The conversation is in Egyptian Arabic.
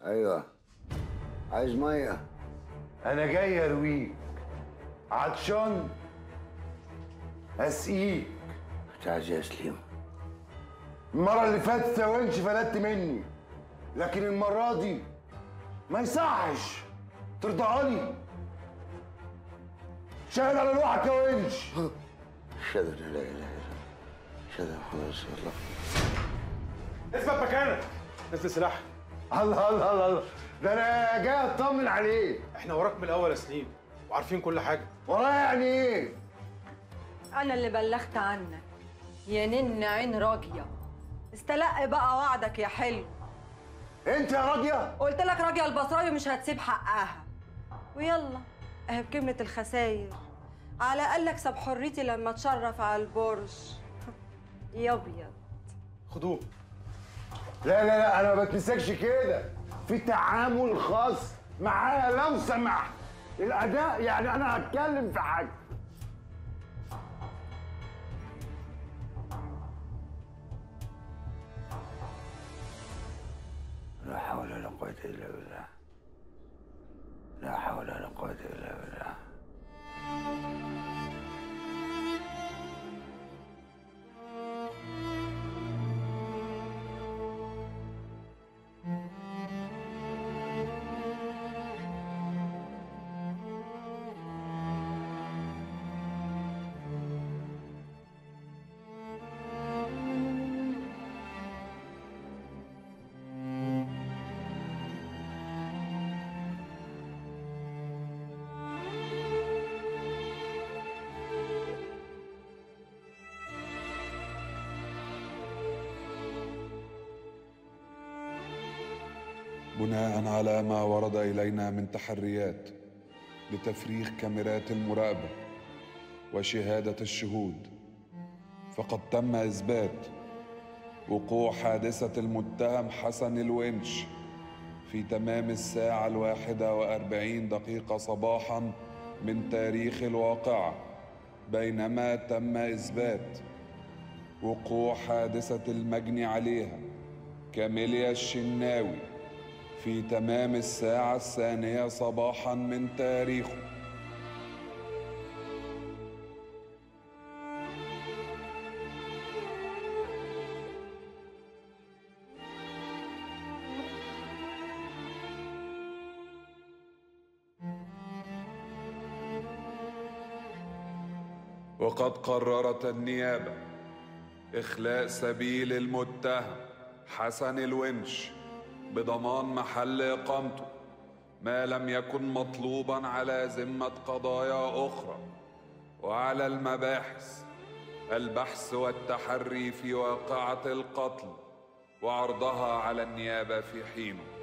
ايوه عايز ميه انا جاي ارويك عطشان اسقيك كنت عايز يا سليم المره اللي فاتت يا ونش فلتت مني لكن المره دي ما يصحش ترضى لي شاهد على روحك يا ونش اشهد ان لا اله الا الله اشهد ان محمد رسول الله اثبت مكانك نزل سلاحك الله الله الله الله ده انا جاي اطمن عليك احنا وراك من الاول يا سليم وعارفين كل حاجه ورايا يعني ايه أنا اللي بلغت عنك يا نن عين راجية استلق بقى وعدك يا حلو انت يا راجيه قلت لك راجية البصراوي مش هتسيب حقها ويلا اهي بكلمة الخساير على الأقل أكسب حريتي لما أتشرف على البرج يا أبيض خدوه لا لا لا انا ما بتمسكش كده في تعامل خاص معايا لو سمحت الاداء يعني انا هتكلم في حاجه لا حول ولا قوة الا بالله لا حول ولا قوة الا بالله بناء على ما ورد الينا من تحريات لتفريغ كاميرات المراقبه وشهاده الشهود فقد تم اثبات وقوع حادثه المتهم حسن الونش في تمام الساعه الواحده واربعين دقيقه صباحا من تاريخ الواقعه بينما تم اثبات وقوع حادثه المجني عليها كاميليا الشناوي في تمام الساعة الثانية صباحا من تاريخه وقد قررت النيابة إخلاء سبيل المتهم حسن الونش بضمان محل إقامته ما لم يكن مطلوبا على ذمة قضايا أخرى وعلى المباحث البحث والتحري في واقعة القتل وعرضها على النيابة في حينه